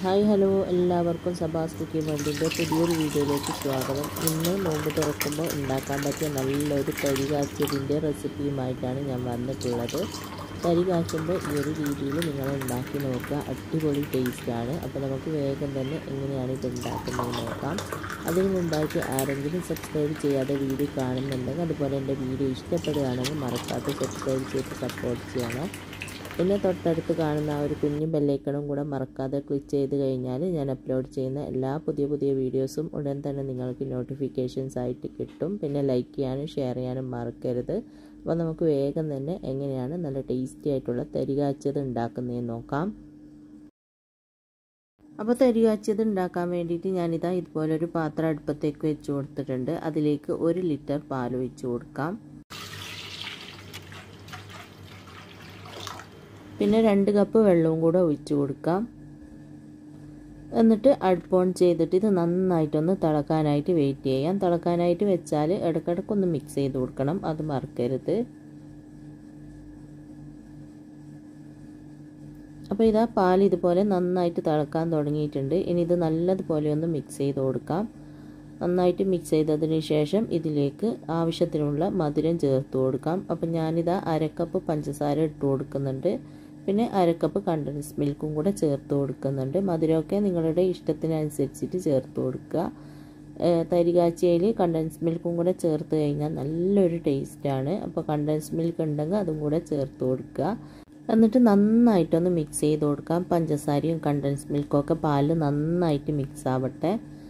hi hello എല്ലാവർക്കും Sabas cooking വേണ്ടിൻ്റെ പുതിയൊരു വീഡിയോയിലേക്ക് സ്വാഗതം ഇന്ന് നോമ്പ് തുറക്കുമ്പോൾ ഉണ്ടാക്കാൻ പറ്റിയ നല്ലൊരു തരി കാച്ചിയതിൻ്റെ റെസിപ്പിയുമായിട്ടാണ് ഞാൻ വന്നിട്ടുള്ളത് തരി കാച്ചുമ്പോൾ ഈ ഒരു രീതിയിൽ നിങ്ങൾ ഉണ്ടാക്കി നോക്കുക അടിപൊളി ടേസ്റ്റാണ് അപ്പോൾ നമുക്ക് വേഗം തന്നെ എങ്ങനെയാണ് ഇത് ഉണ്ടാക്കുന്നത് നോക്കാം അതിന് മുമ്പായിട്ട് ആരെങ്കിലും സബ്സ്ക്രൈബ് ചെയ്യാതെ വീഡിയോ കാണുന്നുണ്ടെങ്കിൽ അതുപോലെ എൻ്റെ വീഡിയോ ഇഷ്ടപ്പെടുകയാണെങ്കിൽ മറക്കാതെ സബ്സ്ക്രൈബ് ചെയ്ത് സപ്പോർട്ട് ചെയ്യണം പിന്നെ തൊട്ടടുത്ത് കാണുന്ന ആ ഒരു കുഞ്ഞു ബെല്ലൈക്കണും കൂടെ മറക്കാതെ ക്ലിക്ക് ചെയ്ത് കഴിഞ്ഞാൽ ഞാൻ അപ്ലോഡ് ചെയ്യുന്ന എല്ലാ പുതിയ പുതിയ വീഡിയോസും ഉടൻ തന്നെ നിങ്ങൾക്ക് നോട്ടിഫിക്കേഷൻസ് ആയിട്ട് കിട്ടും പിന്നെ ലൈക്ക് ചെയ്യാനും ഷെയർ ചെയ്യാനും മറക്കരുത് അപ്പോൾ നമുക്ക് വേഗം തന്നെ എങ്ങനെയാണ് നല്ല ടേസ്റ്റി ആയിട്ടുള്ള തരികാച്ചത് ഉണ്ടാക്കുന്നതെന്ന് നോക്കാം അപ്പോൾ തരികാച്ചത് ഉണ്ടാക്കാൻ വേണ്ടിയിട്ട് ഞാനിതാ ഇതുപോലൊരു പാത്രം അടുപ്പത്തേക്ക് വെച്ച് കൊടുത്തിട്ടുണ്ട് അതിലേക്ക് ഒരു ലിറ്റർ പാൽ ഒഴിച്ച് കൊടുക്കാം പിന്നെ രണ്ട് കപ്പ് വെള്ളവും കൂടെ ഒഴിച്ച് കൊടുക്കാം എന്നിട്ട് അടുപ്പ് ഓൺ ചെയ്തിട്ട് ഇത് നന്നായിട്ടൊന്ന് തിളക്കാനായിട്ട് വെയിറ്റ് ചെയ്യാം തിളക്കാനായിട്ട് വെച്ചാൽ ഇടയ്ക്കിടയ്ക്കൊന്ന് മിക്സ് ചെയ്ത് കൊടുക്കണം അത് മറക്കരുത് അപ്പോൾ ഇതാ പാൽ ഇതുപോലെ നന്നായിട്ട് തിളക്കാൻ തുടങ്ങിയിട്ടുണ്ട് ഇനി ഇത് നല്ലതുപോലെ ഒന്ന് മിക്സ് ചെയ്ത് കൊടുക്കാം നന്നായിട്ട് മിക്സ് ചെയ്തതിന് ശേഷം ഇതിലേക്ക് ആവശ്യത്തിനുള്ള മധുരം ചേർത്ത് കൊടുക്കാം അപ്പം ഞാനിതാ അരക്കപ്പ് പഞ്ചസാര ഇട്ട് കൊടുക്കുന്നുണ്ട് പിന്നെ അരക്കപ്പ് കണ്ടൻസ് മിൽക്കും കൂടെ ചേർത്ത് കൊടുക്കുന്നുണ്ട് മധുരമൊക്കെ നിങ്ങളുടെ ഇഷ്ടത്തിനനുസരിച്ചിട്ട് ചേർത്ത് കൊടുക്കുക തരികാച്ചയിൽ കണ്ടൻസ് മിൽക്കും കൂടെ ചേർത്ത് കഴിഞ്ഞാൽ നല്ലൊരു ടേസ്റ്റാണ് അപ്പോൾ കണ്ടൻസ് മിൽക്ക് ഉണ്ടെങ്കിൽ അതും കൂടെ ചേർത്ത് കൊടുക്കുക എന്നിട്ട് നന്നായിട്ടൊന്ന് മിക്സ് ചെയ്ത് കൊടുക്കാം പഞ്ചസാരയും കണ്ടൻസ് മിൽക്കും ഒക്കെ പാല് നന്നായിട്ട് മിക്സ് ആവട്ടെ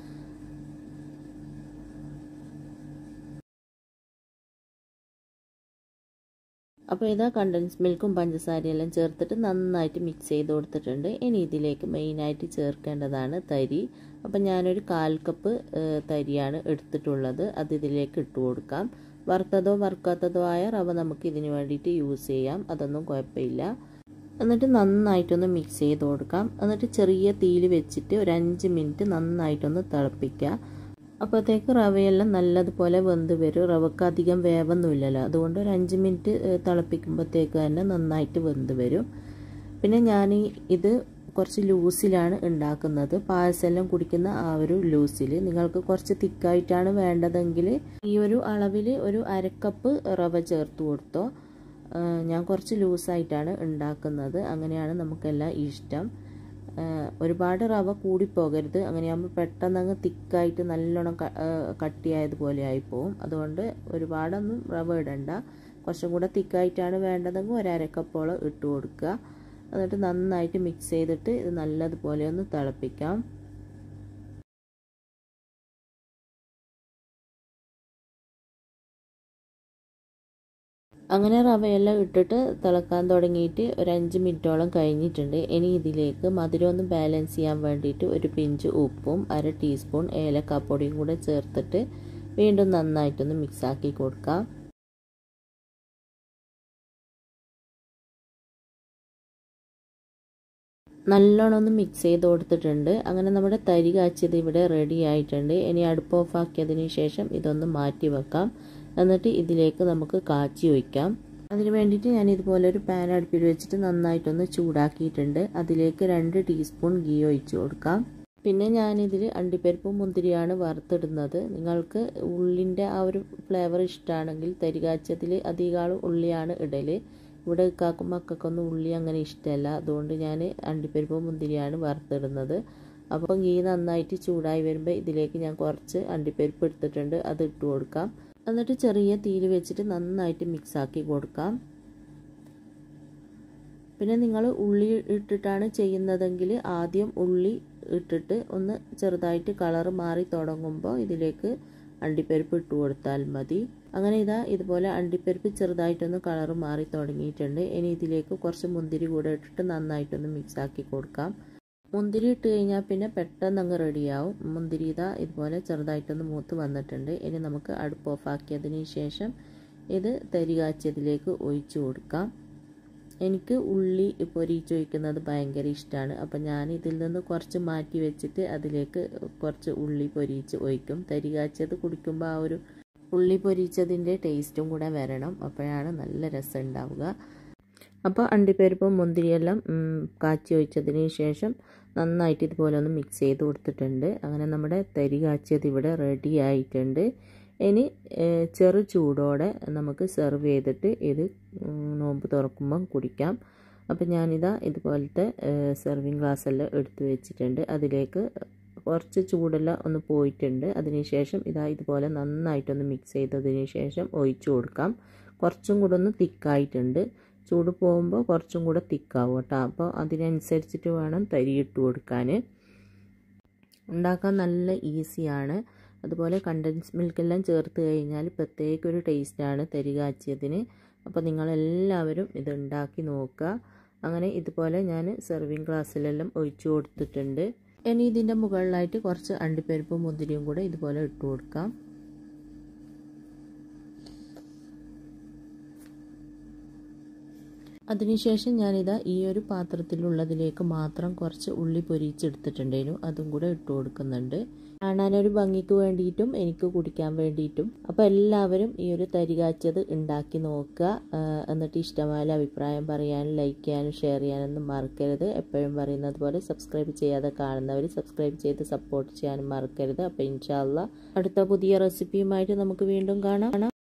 അപ്പോൾ ഇതാ കണ്ടൻസ് മിൽക്കും പഞ്ചസാരയെല്ലാം ചേർത്തിട്ട് നന്നായിട്ട് മിക്സ് ചെയ്ത് കൊടുത്തിട്ടുണ്ട് ഇനി ഇതിലേക്ക് മെയിനായിട്ട് ചേർക്കേണ്ടതാണ് തരി അപ്പം ഞാനൊരു കാൽ കപ്പ് തരിയാണ് എടുത്തിട്ടുള്ളത് അത് ഇതിലേക്ക് ഇട്ട് കൊടുക്കാം വറുത്തതോ വറുക്കാത്തതോ ആയ റവ നമുക്ക് ഇതിന് വേണ്ടിയിട്ട് യൂസ് ചെയ്യാം അതൊന്നും കുഴപ്പമില്ല എന്നിട്ട് നന്നായിട്ടൊന്ന് മിക്സ് ചെയ്ത് കൊടുക്കാം എന്നിട്ട് ചെറിയ തീയിൽ വെച്ചിട്ട് ഒരു അഞ്ച് മിനിറ്റ് നന്നായിട്ടൊന്ന് തിളപ്പിക്കുക അപ്പോഴത്തേക്ക് റവയെല്ലാം നല്ലതുപോലെ വെന്ത് വരും റവക്ക് അധികം വേവൊന്നുമില്ലല്ലോ അതുകൊണ്ട് ഒരു അഞ്ച് മിനിറ്റ് തിളപ്പിക്കുമ്പോഴത്തേക്ക് തന്നെ നന്നായിട്ട് വെന്ത് വരും പിന്നെ ഞാൻ ഇത് കുറച്ച് ലൂസിലാണ് ഉണ്ടാക്കുന്നത് പായസമെല്ലാം കുടിക്കുന്ന ആ ഒരു ലൂസിൽ നിങ്ങൾക്ക് കുറച്ച് തിക്കായിട്ടാണ് വേണ്ടതെങ്കിൽ ഈ ഒരു അളവിൽ ഒരു അരക്കപ്പ് റവ ചേർത്ത് കൊടുത്തോ ഞാൻ കുറച്ച് ലൂസായിട്ടാണ് ഉണ്ടാക്കുന്നത് അങ്ങനെയാണ് നമുക്കെല്ലാം ഇഷ്ടം ഒരുപാട് റവ കൂടിപ്പോകരുത് അങ്ങനെയാകുമ്പോൾ പെട്ടെന്ന് അങ്ങ് തിക്കായിട്ട് നല്ലോണം കട്ടിയായതുപോലെ ആയിപ്പോവും അതുകൊണ്ട് ഒരുപാടൊന്നും റവ ഇടണ്ട കുറച്ചും കൂടെ തിക്കായിട്ടാണ് വേണ്ടതെങ്കിൽ ഒരരക്കപ്പോളം ഇട്ട് കൊടുക്കുക എന്നിട്ട് നന്നായിട്ട് മിക്സ് ചെയ്തിട്ട് ഇത് നല്ലതുപോലെ ഒന്ന് തിളപ്പിക്കാം അങ്ങനെ റവയെല്ലാം ഇട്ടിട്ട് തിളക്കാൻ തുടങ്ങിയിട്ട് ഒരു അഞ്ച് മിനിറ്റോളം കഴിഞ്ഞിട്ടുണ്ട് ഇനി ഇതിലേക്ക് മധുരം ഒന്ന് ബാലൻസ് ചെയ്യാൻ വേണ്ടിയിട്ട് ഒരു പിഞ്ച് ഉപ്പും അര ടീസ്പൂൺ ഏലക്കാപ്പൊടിയും കൂടെ ചേർത്തിട്ട് വീണ്ടും നന്നായിട്ടൊന്ന് മിക്സാക്കി കൊടുക്കാം നല്ലോണം ഒന്ന് മിക്സ് ചെയ്ത് കൊടുത്തിട്ടുണ്ട് അങ്ങനെ നമ്മുടെ തരി കാച്ചിയത് ഇവിടെ റെഡി ആയിട്ടുണ്ട് ഇനി അടുപ്പ് ഓഫ് ആക്കിയതിന് ശേഷം ഇതൊന്ന് മാറ്റി വെക്കാം എന്നിട്ട് ഇതിലേക്ക് നമുക്ക് കാച്ചി ഒഴിക്കാം അതിന് വേണ്ടിയിട്ട് ഞാൻ ഇതുപോലെ ഒരു പാൻ അടുപ്പിൽ വെച്ചിട്ട് നന്നായിട്ടൊന്ന് ചൂടാക്കിയിട്ടുണ്ട് അതിലേക്ക് രണ്ട് ടീസ്പൂൺ ഗീ ഒഴിച്ച് കൊടുക്കാം പിന്നെ ഞാനിതിൽ അണ്ടിപ്പരിപ്പും മുന്തിരിയാണ് വറുത്തിടുന്നത് നിങ്ങൾക്ക് ഉള്ളിൻ്റെ ആ ഒരു ഫ്ലേവർ ഇഷ്ടമാണെങ്കിൽ തരികാച്ചതിൽ അധികം ഉള്ളിയാണ് ഇടൽ ഇവിടെ കാക്കും മക്കൾക്കൊന്നും ഉള്ളി അങ്ങനെ ഇഷ്ടമല്ല അതുകൊണ്ട് ഞാൻ അണ്ടിപ്പരിപ്പും മുന്തിരിയാണ് വറുത്തിടുന്നത് അപ്പം ഗീ നന്നായിട്ട് ചൂടായി വരുമ്പോൾ ഇതിലേക്ക് ഞാൻ കുറച്ച് അണ്ടിപ്പരിപ്പ് എടുത്തിട്ടുണ്ട് അത് ഇട്ട് കൊടുക്കാം എന്നിട്ട് ചെറിയ തീയിൽ വെച്ചിട്ട് നന്നായിട്ട് മിക്സാക്കി കൊടുക്കാം പിന്നെ നിങ്ങൾ ഉള്ളി ഇട്ടിട്ടാണ് ചെയ്യുന്നതെങ്കിൽ ആദ്യം ഉള്ളി ഇട്ടിട്ട് ഒന്ന് ചെറുതായിട്ട് കളർ മാറി തുടങ്ങുമ്പോൾ ഇതിലേക്ക് അണ്ടിപ്പരിപ്പ് ഇട്ട് കൊടുത്താൽ മതി അങ്ങനെ ഇതാ ഇതുപോലെ അണ്ടിപ്പരിപ്പ് ചെറുതായിട്ടൊന്ന് കളർ മാറി തുടങ്ങിയിട്ടുണ്ട് ഇനി ഇതിലേക്ക് കുറച്ച് മുന്തിരി കൂടെ ഇട്ടിട്ട് നന്നായിട്ടൊന്ന് മിക്സാക്കി കൊടുക്കാം മുന്തിരി ഇട്ട് കഴിഞ്ഞാൽ പിന്നെ പെട്ടെന്ന് അങ്ങ് റെഡിയാവും മുന്തിരി ഇതാ ഇതുപോലെ ചെറുതായിട്ടൊന്ന് മൂത്ത് വന്നിട്ടുണ്ട് ഇനി നമുക്ക് അടുപ്പ് ഓഫ് ആക്കിയതിന് ശേഷം ഇത് തരി കാച്ചിയതിലേക്ക് ഒഴിച്ചു കൊടുക്കാം എനിക്ക് ഉള്ളി പൊരിച്ചൊഴിക്കുന്നത് ഭയങ്കര ഇഷ്ടമാണ് അപ്പം ഞാൻ ഇതിൽ നിന്ന് കുറച്ച് മാറ്റി വെച്ചിട്ട് അതിലേക്ക് കുറച്ച് ഉള്ളി പൊരിച്ച് ഒഴിക്കും തരി കാച്ചിയത് കുടിക്കുമ്പോൾ ആ ഒരു ഉള്ളി പൊരിച്ചതിൻ്റെ ടേസ്റ്റും കൂടെ വരണം അപ്പോഴാണ് നല്ല രസം ഉണ്ടാവുക അപ്പോൾ അണ്ടിപ്പരിപ്പും മുന്തിരിയെല്ലാം കാച്ചി ഒഴിച്ചതിന് ശേഷം നന്നായിട്ട് ഇതുപോലെ ഒന്ന് മിക്സ് ചെയ്ത് കൊടുത്തിട്ടുണ്ട് അങ്ങനെ നമ്മുടെ തരി കാച്ചിയത് ഇവിടെ റെഡി ആയിട്ടുണ്ട് ഇനി ചെറു ചൂടോടെ നമുക്ക് സെർവ് ചെയ്തിട്ട് ഇത് നോമ്പ് തുറക്കുമ്പം കുടിക്കാം അപ്പോൾ ഞാനിതാ ഇതുപോലത്തെ സെർവിങ് ഗ്ലാസ്സെല്ലാം എടുത്ത് വെച്ചിട്ടുണ്ട് അതിലേക്ക് കുറച്ച് ചൂടെല്ലാം ഒന്ന് പോയിട്ടുണ്ട് അതിനുശേഷം ഇതാ ഇതുപോലെ നന്നായിട്ടൊന്ന് മിക്സ് ചെയ്തതിന് ശേഷം ഒഴിച്ചു കൊടുക്കാം കുറച്ചും കൂടെ ഒന്ന് തിക്കായിട്ടുണ്ട് ചൂട് പോകുമ്പോൾ കുറച്ചും കൂടെ തിക്കാവും കേട്ടോ അപ്പോൾ അതിനനുസരിച്ചിട്ട് വേണം തരി ഇട്ട് കൊടുക്കാൻ ഉണ്ടാക്കാൻ നല്ല ഈസിയാണ് അതുപോലെ കണ്ടൻസ് മിൽക്കെല്ലാം ചേർത്ത് കഴിഞ്ഞാൽ പ്രത്യേക ഒരു ടേസ്റ്റാണ് തരി കാച്ചിയതിന് അപ്പോൾ നിങ്ങളെല്ലാവരും ഇത് ഉണ്ടാക്കി നോക്കുക അങ്ങനെ ഇതുപോലെ ഞാൻ സെർവിങ് ഗ്ലാസ്സിലെല്ലാം ഒഴിച്ചു കൊടുത്തിട്ടുണ്ട് ഇനി ഇതിൻ്റെ മുകളിലായിട്ട് കുറച്ച് അണ്ടിപ്പരിപ്പും മുന്തിരിയും കൂടെ ഇതുപോലെ ഇട്ട് കൊടുക്കാം അതിനുശേഷം ഞാനിതാ ഈ ഒരു പാത്രത്തിലുള്ളതിലേക്ക് മാത്രം കുറച്ച് ഉള്ളി പൊരിച്ചെടുത്തിട്ടുണ്ടായിരുന്നു അതും കൂടെ ഇട്ട് കൊടുക്കുന്നുണ്ട് കാണാനൊരു ഭംഗിക്ക് വേണ്ടിയിട്ടും എനിക്ക് കുടിക്കാൻ വേണ്ടിയിട്ടും അപ്പോൾ എല്ലാവരും ഈ ഒരു തരികാച്ചത് ഉണ്ടാക്കി നോക്കുക എന്നിട്ട് ഇഷ്ടമായ അഭിപ്രായം പറയാനും ലൈക്ക് ചെയ്യാനും ഷെയർ ചെയ്യാനൊന്നും മറക്കരുത് എപ്പോഴും പറയുന്നത് പോലെ സബ്സ്ക്രൈബ് ചെയ്യാതെ കാണുന്നവർ സബ്സ്ക്രൈബ് ചെയ്ത് സപ്പോർട്ട് ചെയ്യാനും മറക്കരുത് അപ്പോൾ ഇൻഷാല്ല അടുത്ത പുതിയ റെസിപ്പിയുമായിട്ട് നമുക്ക് വീണ്ടും കാണാം